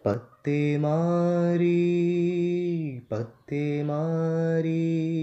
പത്തേ മാറി പത്തേ മാറി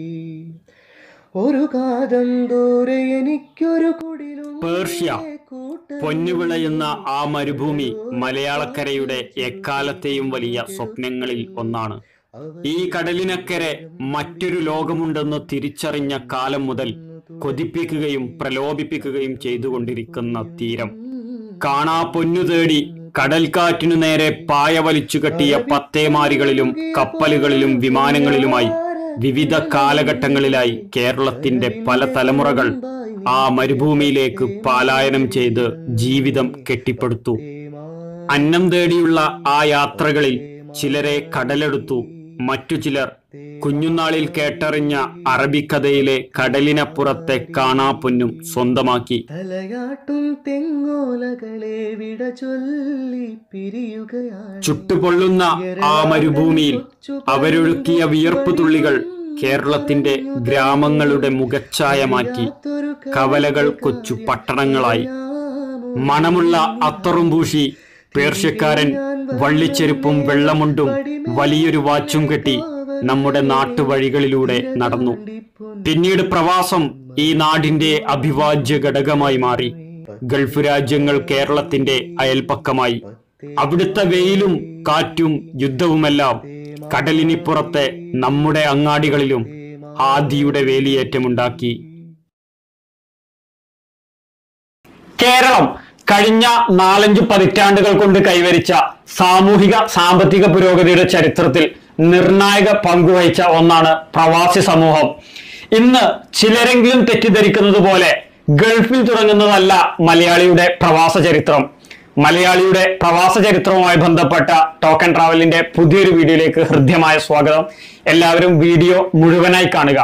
ഒരു കാതം ദൂരെ എനിക്കൊരു കുടിലും പേർഷ്യ പൊന്നുവിളയുന്ന ആ മരുഭൂമി മലയാളക്കരയുടെ എക്കാലത്തെയും വലിയ സ്വപ്നങ്ങളിൽ ഒന്നാണ് ഈ കടലിനക്കരെ മറ്റൊരു ലോകമുണ്ടെന്ന് തിരിച്ചറിഞ്ഞ കാലം മുതൽ കൊതിപ്പിക്കുകയും പ്രലോഭിപ്പിക്കുകയും ചെയ്തുകൊണ്ടിരിക്കുന്ന തീരം കാണാ പൊന്നു തേടി കടൽക്കാറ്റിനു നേരെ പായ വലിച്ചു കെട്ടിയ പത്തേമാരികളിലും കപ്പലുകളിലും വിമാനങ്ങളിലുമായി വിവിധ കാലഘട്ടങ്ങളിലായി കേരളത്തിന്റെ പല തലമുറകൾ ആ മരുഭൂമിയിലേക്ക് പലായനം ചെയ്ത് ജീവിതം കെട്ടിപ്പടുത്തു അന്നം തേടിയുള്ള ആ യാത്രകളിൽ ചിലരെ കടലെടുത്തു മറ്റു ചിലർ കുഞ്ഞുനാളിൽ കേട്ടറിഞ്ഞ അറബിക്കഥയിലെ കടലിനപ്പുറത്തെ കാണാപ്പൊന്നും സ്വന്തമാക്കി തലയാട്ടും തെങ്ങോലകളെ വിട ചൊല്ലി പിരിയുകയാണ് ചുട്ടുപൊള്ളുന്ന ആ മരുഭൂമിയിൽ അവരൊഴുക്കിയ വിയർപ്പ് തുള്ളികൾ കേരളത്തിന്റെ ഗ്രാമങ്ങളുടെ മുഖച്ഛായ മാറ്റി കവലകൾ കൊച്ചു പട്ടണങ്ങളായി മണമുള്ള അത്തറും പൂശി പേർഷ്യക്കാരൻ വള്ളിച്ചെരുപ്പും വെള്ളമുണ്ടും വലിയൊരു വാച്ചും കെട്ടി നമ്മുടെ നാട്ടുവഴികളിലൂടെ നടന്നു പിന്നീട് പ്രവാസം ഈ നാടിന്റെ അഭിവാജ്യ ഘടകമായി മാറി ഗൾഫ് രാജ്യങ്ങൾ കേരളത്തിന്റെ അയൽപ്പക്കമായി അവിടുത്തെ വെയിലും കാറ്റും യുദ്ധവുമെല്ലാം കടലിനിപ്പുറത്തെ നമ്മുടെ അങ്ങാടികളിലും ആദിയുടെ വേലിയേറ്റമുണ്ടാക്കി കേരളം കഴിഞ്ഞ നാലഞ്ച് പതിറ്റാണ്ടുകൾ കൊണ്ട് കൈവരിച്ച സാമൂഹിക സാമ്പത്തിക പുരോഗതിയുടെ ചരിത്രത്തിൽ നിർണായക പങ്കുവഹിച്ച ഒന്നാണ് പ്രവാസി സമൂഹം ഇന്ന് ചിലരെങ്കിലും തെറ്റിദ്ധരിക്കുന്നത് പോലെ ഗൾഫിൽ തുടങ്ങുന്നതല്ല മലയാളിയുടെ പ്രവാസ ചരിത്രം മലയാളിയുടെ പ്രവാസ ചരിത്രവുമായി ബന്ധപ്പെട്ട ടോക്കൺ ട്രാവലിന്റെ പുതിയൊരു വീഡിയോയിലേക്ക് ഹൃദ്യമായ സ്വാഗതം എല്ലാവരും വീഡിയോ മുഴുവനായി കാണുക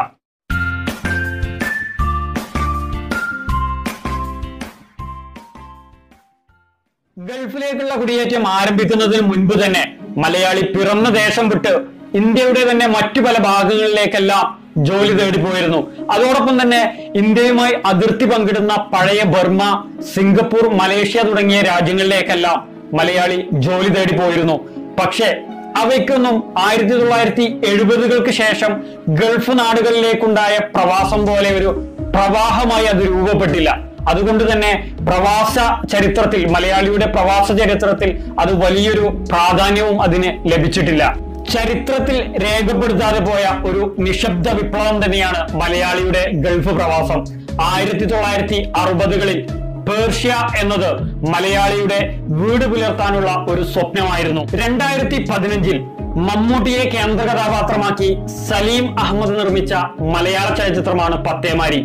ഗൾഫിലേക്കുള്ള കുടിയേറ്റം ആരംഭിക്കുന്നതിന് മുൻപ് തന്നെ മലയാളി പിറന്ന ദേശം വിട്ട് ഇന്ത്യയുടെ തന്നെ മറ്റു പല ഭാഗങ്ങളിലേക്കെല്ലാം ജോലി തേടി പോയിരുന്നു അതോടൊപ്പം തന്നെ ഇന്ത്യയുമായി അതിർത്തി പങ്കിടുന്ന പഴയ ബർമ സിംഗപ്പൂർ മലേഷ്യ തുടങ്ങിയ രാജ്യങ്ങളിലേക്കെല്ലാം മലയാളി ജോലി തേടി പോയിരുന്നു പക്ഷേ അവയ്ക്കൊന്നും ആയിരത്തി തൊള്ളായിരത്തി എഴുപതുകൾക്ക് ശേഷം ഗൾഫ് നാടുകളിലേക്കുണ്ടായ പ്രവാസം പോലെ ഒരു പ്രവാഹമായി അത് രൂപപ്പെട്ടില്ല അതുകൊണ്ട് തന്നെ പ്രവാസ ചരിത്രത്തിൽ മലയാളിയുടെ പ്രവാസ ചരിത്രത്തിൽ അത് വലിയൊരു പ്രാധാന്യവും അതിന് ലഭിച്ചിട്ടില്ല ചരിത്രത്തിൽ രേഖപ്പെടുത്താതെ പോയ ഒരു നിശബ്ദ വിപ്ലവം തന്നെയാണ് മലയാളിയുടെ ഗൾഫ് പ്രവാസം ആയിരത്തി തൊള്ളായിരത്തി അറുപതുകളിൽ പേർഷ്യ എന്നത് മലയാളിയുടെ വീട് പുലർത്താനുള്ള ഒരു സ്വപ്നമായിരുന്നു രണ്ടായിരത്തി പതിനഞ്ചിൽ മമ്മൂട്ടിയെ കേന്ദ്ര കഥാപാത്രമാക്കി സലീം അഹമ്മദ് നിർമ്മിച്ച മലയാള ചലച്ചിത്രമാണ് പത്തേമാരി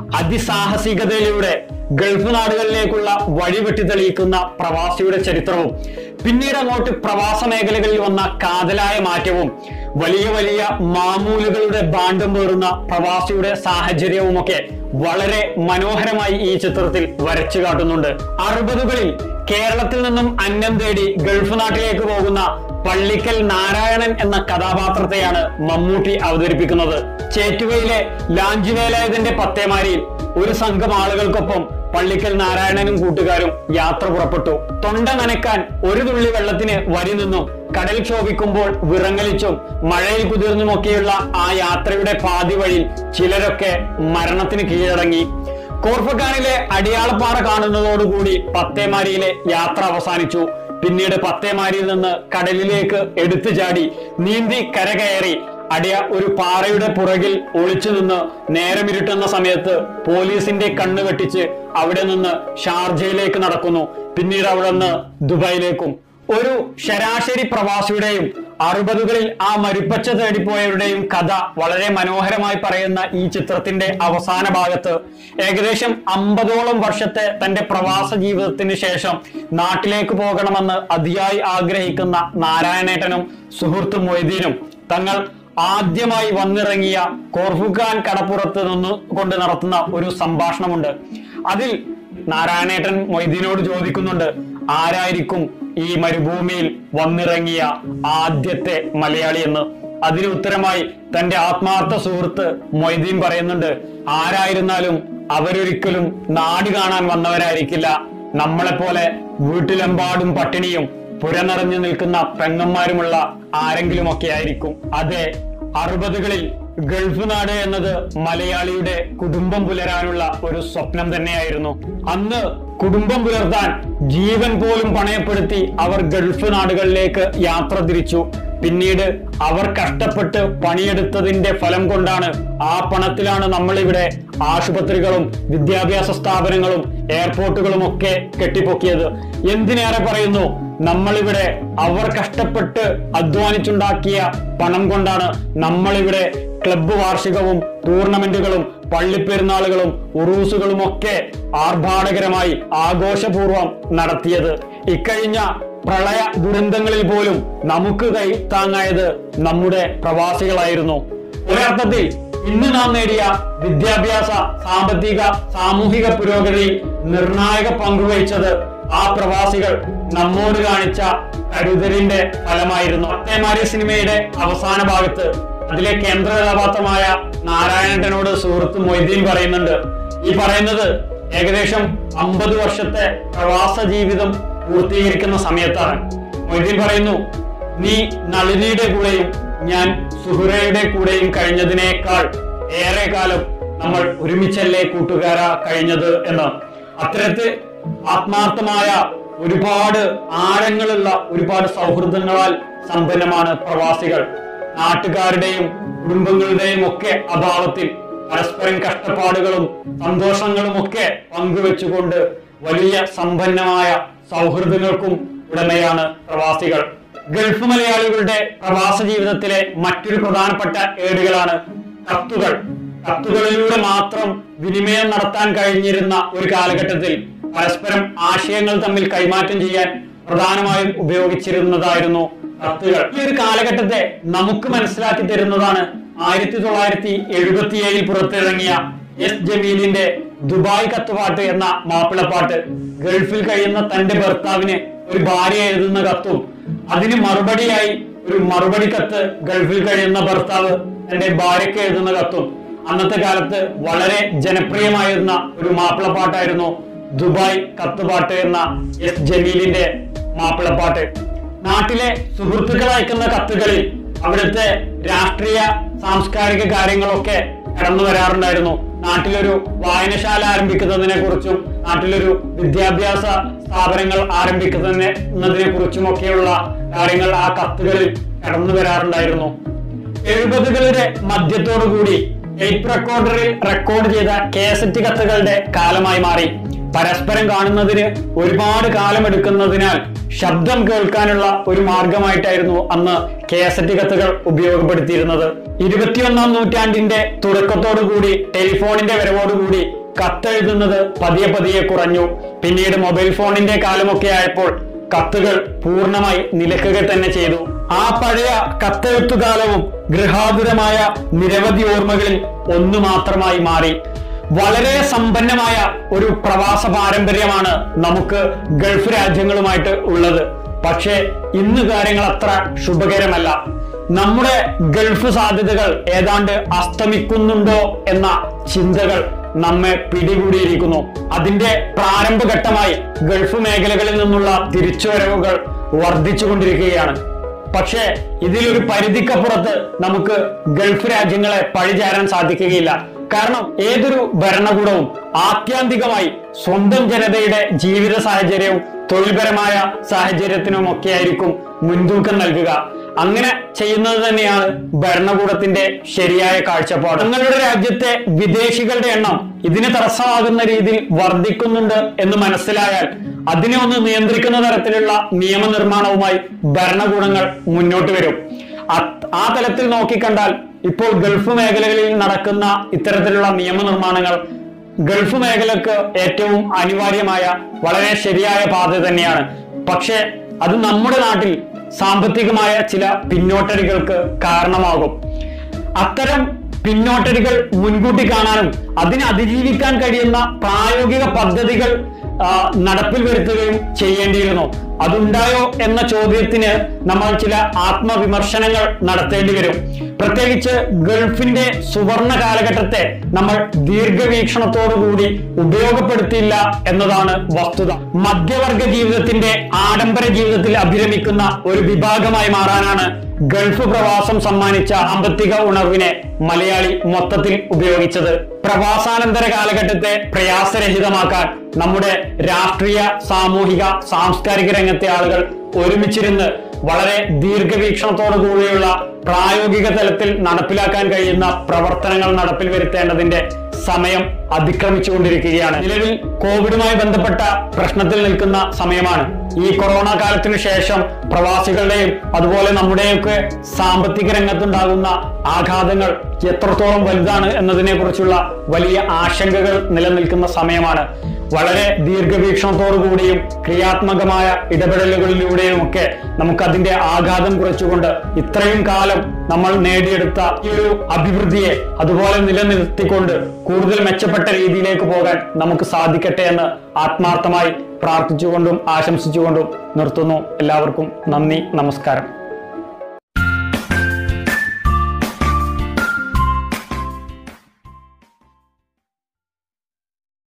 അതിസാഹസികതയിലൂടെ ഗൾഫ് നാടുകളിലേക്കുള്ള വഴി വെട്ടിത്തെളിയിക്കുന്ന പ്രവാസിയുടെ ചരിത്രവും പിന്നീട് അങ്ങോട്ട് പ്രവാസ മേഖലകളിൽ വന്ന കാതലായ മാറ്റവും വലിയ വലിയ മാമൂലുകളുടെ ബാണ്ഡം പേറുന്ന പ്രവാസിയുടെ സാഹചര്യവുമൊക്കെ വളരെ മനോഹരമായി ഈ ചിത്രത്തിൽ വരച്ചു കാട്ടുന്നുണ്ട് അറുപതുകളിൽ കേരളത്തിൽ നിന്നും അന്നം തേടി ഗൾഫ് നാട്ടിലേക്ക് പോകുന്ന പള്ളിക്കൽ നാരായണൻ എന്ന കഥാപാത്രത്തെയാണ് മമ്മൂട്ടി അവതരിപ്പിക്കുന്നത് ചേറ്റുവയിലെ ലാഞ്ചുവേലായതിന്റെ പത്തേമാരിയിൽ ഒരു സംഘം ആളുകൾക്കൊപ്പം പള്ളിക്കൽ നാരായണനും കൂട്ടുകാരും യാത്ര പുറപ്പെട്ടു തൊണ്ട നനക്കാൻ ഒരു തുള്ളി വെള്ളത്തിന് വരി നിന്നും കടൽ ക്ഷോഭിക്കുമ്പോൾ വിറങ്ങലിച്ചും മഴയിൽ കുതിർന്നുമൊക്കെയുള്ള ആ യാത്രയുടെ പാതി വഴി ചിലരൊക്കെ മരണത്തിന് കീഴടങ്ങി കോർഫക്കാനിലെ അടിയാളപ്പാറ കാണുന്നതോടുകൂടി പത്തേമാരിയിലെ യാത്ര അവസാനിച്ചു പിന്നീട് പത്തേമാരിയിൽ നിന്ന് കടലിലേക്ക് എടുത്തു ചാടി നീന്തി കരകയറി അടിയ ഒരു പാറയുടെ പുറകിൽ ഒളിച്ചു നിന്ന് നേരമിരുട്ടുന്ന സമയത്ത് പോലീസിന്റെ കണ്ണ് വെട്ടിച്ച് അവിടെ നിന്ന് ഷാർജയിലേക്ക് നടക്കുന്നു പിന്നീട് അവിടെ നിന്ന് ദുബായിലേക്കും ഒരു ശരാശരി പ്രവാസിയുടെയും അറുപതുകളിൽ ആ മരുപ്പച്ച തേടിപ്പോയവരുടെയും കഥ വളരെ മനോഹരമായി പറയുന്ന ഈ ചിത്രത്തിന്റെ അവസാന ഭാഗത്ത് ഏകദേശം അമ്പതോളം വർഷത്തെ തന്റെ പ്രവാസ ജീവിതത്തിന് ശേഷം നാട്ടിലേക്ക് പോകണമെന്ന് അതിയായി ആഗ്രഹിക്കുന്ന നാരായണേട്ടനും സുഹൃത്ത് മൊയ്തീനും തങ്ങൾ ആദ്യമായി വന്നിറങ്ങിയ കോർഫുഖാൻ കടപ്പുറത്ത് നിന്ന് കൊണ്ട് നടത്തുന്ന ഒരു സംഭാഷണമുണ്ട് അതിൽ നാരായണേട്ടൻ മൊയ്തീനോട് ചോദിക്കുന്നുണ്ട് ആരായിരിക്കും ഈ മരുഭൂമിയിൽ വന്നിറങ്ങിയ ആദ്യത്തെ മലയാളി എന്ന് അതിന് ഉത്തരമായി തന്റെ ആത്മാർത്ഥ സുഹൃത്ത് മൊയ്തീൻ പറയുന്നുണ്ട് ആരായിരുന്നാലും അവരൊരിക്കലും നാട് കാണാൻ വന്നവരായിരിക്കില്ല നമ്മളെപ്പോലെ വീട്ടിലെമ്പാടും പട്ടിണിയും പുരനിറഞ്ഞു നിൽക്കുന്ന പെങ്ങന്മാരുമുള്ള ആരെങ്കിലുമൊക്കെ ആയിരിക്കും അതെ അറുപതുകളിൽ ഗൾഫ് നാട് എന്നത് മലയാളിയുടെ കുടുംബം പുലരാനുള്ള ഒരു സ്വപ്നം തന്നെയായിരുന്നു അന്ന് കുടുംബം പുലർത്താൻ ജീവൻ പോലും പണയപ്പെടുത്തി അവർ ഗൾഫ് നാടുകളിലേക്ക് യാത്ര തിരിച്ചു പിന്നീട് അവർ കഷ്ടപ്പെട്ട് പണിയെടുത്തതിന്റെ ഫലം കൊണ്ടാണ് ആ പണത്തിലാണ് നമ്മളിവിടെ ആശുപത്രികളും വിദ്യാഭ്യാസ സ്ഥാപനങ്ങളും എയർപോർട്ടുകളും ഒക്കെ കെട്ടിപ്പൊക്കിയത് എന്തിനേറെ പറയുന്നു നമ്മളിവിടെ അവർ കഷ്ടപ്പെട്ട് അധ്വാനിച്ചുണ്ടാക്കിയ പണം കൊണ്ടാണ് നമ്മളിവിടെ ക്ലബ്ബ് വാർഷികവും ടൂർണമെന്റുകളും പള്ളിപ്പെരുന്നാളുകളും ഉറൂസുകളും ഒക്കെ ആർഭാടകരമായി ആഘോഷപൂർവം നടത്തിയത് ഇക്കഴിഞ്ഞ പ്രളയ ദുരന്തങ്ങളിൽ പോലും നമുക്ക് കൈ താങ്ങായത് നമ്മുടെ പ്രവാസികളായിരുന്നു ഒരർത്ഥത്തിൽ ഇന്ന് നാം നേടിയ വിദ്യാഭ്യാസ സാമ്പത്തിക സാമൂഹിക പുരോഗതിയിൽ നിർണായക പങ്കുവഹിച്ചത് ആ പ്രവാസികൾ നമ്മോട് കാണിച്ച കരുതലിന്റെ ഫലമായിരുന്നു അത്തേമാരി സിനിമയുടെ അവസാന ഭാഗത്ത് അതിലെ കേന്ദ്ര കഥാപാത്രമായ നാരായണേട്ടനോട് സുഹൃത്ത് മൊയ്തീൻ പറയുന്നുണ്ട് ഈ പറയുന്നത് ഏകദേശം അമ്പത് വർഷത്തെ പ്രവാസ ജീവിതം പൂർത്തീകരിക്കുന്ന സമയത്താണ് മൊയ്തീൻ പറയുന്നു നീ നളിനിയുടെ കൂടെയും ഞാൻ സുഹുറയുടെ കൂടെയും കഴിഞ്ഞതിനേക്കാൾ ഏറെ കാലം നമ്മൾ ഒരുമിച്ചല്ലേ കൂട്ടുകാര കഴിഞ്ഞത് എന്ന് അത്തരത്തിൽ ആത്മാർത്ഥമായ ഒരുപാട് ആഴങ്ങളുള്ള ഒരുപാട് സൗഹൃദങ്ങളാൽ സമ്പന്നമാണ് പ്രവാസികൾ നാട്ടുകാരുടെയും കുടുംബങ്ങളുടെയും ഒക്കെ അഭാവത്തിൽ പരസ്പരം കഷ്ടപ്പാടുകളും സന്തോഷങ്ങളും ഒക്കെ പങ്കുവെച്ചുകൊണ്ട് വലിയ സമ്പന്നമായ സൗഹൃദങ്ങൾക്കും ഉടമയാണ് പ്രവാസികൾ ഗൾഫ് മലയാളികളുടെ പ്രവാസ ജീവിതത്തിലെ മറ്റൊരു പ്രധാനപ്പെട്ട ഏടുകളാണ് കത്തുകൾ കത്തുകളിലൂടെ മാത്രം വിനിമയം നടത്താൻ കഴിഞ്ഞിരുന്ന ഒരു കാലഘട്ടത്തിൽ പരസ്പരം ആശയങ്ങൾ തമ്മിൽ കൈമാറ്റം ചെയ്യാൻ പ്രധാനമായും ഉപയോഗിച്ചിരുന്നതായിരുന്നു കത്തുകൾ ഈ ഒരു കാലഘട്ടത്തെ നമുക്ക് മനസ്സിലാക്കി തരുന്നതാണ് ആയിരത്തി തൊള്ളായിരത്തി എഴുപത്തിയേഴിൽ പുറത്തിറങ്ങിയ എസ് ജമീലിന്റെ ദുബായ് കത്തുപാട്ട് എന്ന മാപ്പിളപ്പാട്ട് ഗൾഫിൽ കഴിയുന്ന തന്റെ ഭർത്താവിന് ഒരു ഭാര്യ എഴുതുന്ന കത്തും അതിന് മറുപടിയായി ഒരു മറുപടി കത്ത് ഗൾഫിൽ കഴിയുന്ന ഭർത്താവ് തന്റെ ഭാര്യയ്ക്ക് എഴുതുന്ന കത്തും അന്നത്തെ കാലത്ത് വളരെ ജനപ്രിയമായിരുന്ന ഒരു മാപ്പിളപ്പാട്ടായിരുന്നു ദുബായ് കത്തുപാട്ട് എന്ന എസ് ജമീലിന്റെ മാപ്പിളപ്പാട്ട് നാട്ടിലെ സുഹൃത്തുക്കൾ അയക്കുന്ന കത്തുകളിൽ അവിടുത്തെ രാഷ്ട്രീയ സാംസ്കാരിക കാര്യങ്ങളൊക്കെ കടന്നു വരാറുണ്ടായിരുന്നു നാട്ടിലൊരു വായനശാല ആരംഭിക്കുന്നതിനെ കുറിച്ചും നാട്ടിലൊരു വിദ്യാഭ്യാസ സ്ഥാപനങ്ങൾ ആരംഭിക്കുന്നതിനെ കുറിച്ചുമൊക്കെയുള്ള കാര്യങ്ങൾ ആ കത്തുകളിൽ കടന്നു വരാറുണ്ടായിരുന്നു എഴുപതുകളുടെ മധ്യത്തോടുകൂടി ടേപ്പ് റെക്കോർഡറിൽ റെക്കോർഡ് ചെയ്ത കേസറ്റ് കത്തുകളുടെ കാലമായി മാറി പരസ്പരം കാണുന്നതിന് ഒരുപാട് കാലമെടുക്കുന്നതിനാൽ ശബ്ദം കേൾക്കാനുള്ള ഒരു മാർഗമായിട്ടായിരുന്നു അന്ന് കേസറ്റ് കത്തുകൾ ഉപയോഗപ്പെടുത്തിയിരുന്നത് ഇരുപത്തിയൊന്നാം നൂറ്റാണ്ടിന്റെ തുടക്കത്തോടുകൂടി ടെലിഫോണിന്റെ വരവോടുകൂടി കത്തെഴുതുന്നത് പതിയെ പതിയെ കുറഞ്ഞു പിന്നീട് മൊബൈൽ ഫോണിന്റെ കാലമൊക്കെ ആയപ്പോൾ കത്തുകൾ പൂർണ്ണമായി നിലക്കുക തന്നെ ചെയ്തു ആ പഴയ കത്തെഴുത്തുകാലവും ഗൃഹാതുരമായ നിരവധി ഓർമ്മകളിൽ ഒന്നു മാത്രമായി മാറി വളരെ സമ്പന്നമായ ഒരു പ്രവാസ പാരമ്പര്യമാണ് നമുക്ക് ഗൾഫ് രാജ്യങ്ങളുമായിട്ട് ഉള്ളത് പക്ഷേ ഇന്ന് കാര്യങ്ങൾ അത്ര ശുഭകരമല്ല നമ്മുടെ ഗൾഫ് സാധ്യതകൾ ഏതാണ്ട് അസ്തമിക്കുന്നുണ്ടോ എന്ന ചിന്തകൾ നമ്മെ പിടികൂടിയിരിക്കുന്നു അതിന്റെ പ്രാരംഭഘട്ടമായി ഗൾഫ് മേഖലകളിൽ നിന്നുള്ള തിരിച്ചുവരവുകൾ വർദ്ധിച്ചുകൊണ്ടിരിക്കുകയാണ് പക്ഷേ ഇതിലൊരു പരിധിക്കപ്പുറത്ത് നമുക്ക് ഗൾഫ് രാജ്യങ്ങളെ പഴിചാരാൻ സാധിക്കുകയില്ല കാരണം ഏതൊരു ഭരണകൂടവും ആത്യന്തികമായി സ്വന്തം ജനതയുടെ ജീവിത സാഹചര്യവും തൊഴിൽപരമായ സാഹചര്യത്തിനും ഒക്കെ ആയിരിക്കും മുൻതൂക്കം നൽകുക അങ്ങനെ ചെയ്യുന്നത് തന്നെയാണ് ഭരണകൂടത്തിന്റെ ശരിയായ കാഴ്ചപ്പാട് നിങ്ങളുടെ രാജ്യത്തെ വിദേശികളുടെ എണ്ണം ഇതിന് തടസ്സമാകുന്ന രീതിയിൽ വർദ്ധിക്കുന്നുണ്ട് എന്ന് മനസ്സിലായാൽ അതിനെ ഒന്ന് നിയന്ത്രിക്കുന്ന തരത്തിലുള്ള നിയമനിർമ്മാണവുമായി ഭരണകൂടങ്ങൾ മുന്നോട്ട് വരും അത്- ആ തലത്തിൽ നോക്കിക്കണ്ടാൽ ഇപ്പോൾ ഗൾഫ് മേഖലകളിൽ നടക്കുന്ന ഇത്തരത്തിലുള്ള നിയമനിർമ്മാണങ്ങൾ ഗൾഫ് മേഖലക്ക് ഏറ്റവും അനിവാര്യമായ വളരെ ശരിയായ പാത തന്നെയാണ് പക്ഷേ അത് നമ്മുടെ നാട്ടിൽ സാമ്പത്തികമായ ചില പിന്നോട്ടടികൾക്ക് കാരണമാകും അത്തരം പിന്നോട്ടടികൾ മുൻകൂട്ടി കാണാനും അതിനെ അതിജീവിക്കാൻ കഴിയുന്ന പ്രായോഗിക പദ്ധതികൾ ആ, നടപ്പിൽ വരുത്തുകയും ചെയ്യേണ്ടിയിരുന്നു അതുണ്ടായോ എന്ന ചോദ്യത്തിന് നമ്മൾ ചില ആത്മവിമർശനങ്ങൾ നടത്തേണ്ടി വരും പ്രത്യേകിച്ച് ഗൾഫിന്റെ സുവർണ കാലഘട്ടത്തെ നമ്മൾ ദീർഘവീക്ഷണത്തോടുകൂടി ഉപയോഗപ്പെടുത്തിയില്ല എന്നതാണ് വസ്തുത മധ്യവർഗ ജീവിതത്തിന്റെ ആഡംബര ജീവിതത്തിൽ അഭിരമിക്കുന്ന ഒരു വിഭാഗമായി മാറാനാണ് ഗൾഫ് പ്രവാസം സമ്മാനിച്ച സാമ്പത്തിക ഉണർവിനെ മലയാളി മൊത്തത്തിൽ ഉപയോഗിച്ചത് പ്രവാസാനന്തര കാലഘട്ടത്തെ പ്രയാസരഹിതമാക്കാൻ നമ്മുടെ രാഷ്ട്രീയ സാമൂഹിക സാംസ്കാരിക രംഗത്തെ ആളുകൾ ഒരുമിച്ചിരുന്ന് വളരെ ദീർഘവീക്ഷണത്തോടു കൂടിയുള്ള പ്രായോഗിക തലത്തിൽ നടപ്പിലാക്കാൻ കഴിയുന്ന പ്രവർത്തനങ്ങൾ നടപ്പിൽ വരുത്തേണ്ടതിന്റെ സമയം അതിക്രമിച്ചുകൊണ്ടിരിക്കുകയാണ് നിലവിൽ കോവിഡുമായി ബന്ധപ്പെട്ട പ്രശ്നത്തിൽ നിൽക്കുന്ന സമയമാണ് ഈ കൊറോണ കാലത്തിനു ശേഷം പ്രവാസികളുടെയും അതുപോലെ നമ്മുടെയൊക്കെ സാമ്പത്തിക രംഗത്തുണ്ടാകുന്ന ആഘാതങ്ങൾ എത്രത്തോളം വലുതാണ് എന്നതിനെ കുറിച്ചുള്ള വലിയ ആശങ്കകൾ നിലനിൽക്കുന്ന സമയമാണ് വളരെ ദീർഘവീക്ഷണത്തോടു കൂടിയും ക്രിയാത്മകമായ ഇടപെടലുകളിലൂടെയും ഒക്കെ നമുക്ക് അതിന്റെ ആഘാതം കുറച്ചുകൊണ്ട് ഇത്രയും കാലം നമ്മൾ നേടിയെടുത്ത ഈ ഒരു അഭിവൃദ്ധിയെ അതുപോലെ നിലനിർത്തിക്കൊണ്ട് കൂടുതൽ മെച്ചപ്പെട്ട രീതിയിലേക്ക് പോകാൻ നമുക്ക് സാധിക്കട്ടെ എന്ന് ആത്മാർത്ഥമായി പ്രാർത്ഥിച്ചുകൊണ്ടും ആശംസിച്ചുകൊണ്ടും നിർത്തുന്നു എല്ലാവർക്കും നന്ദി നമസ്കാരം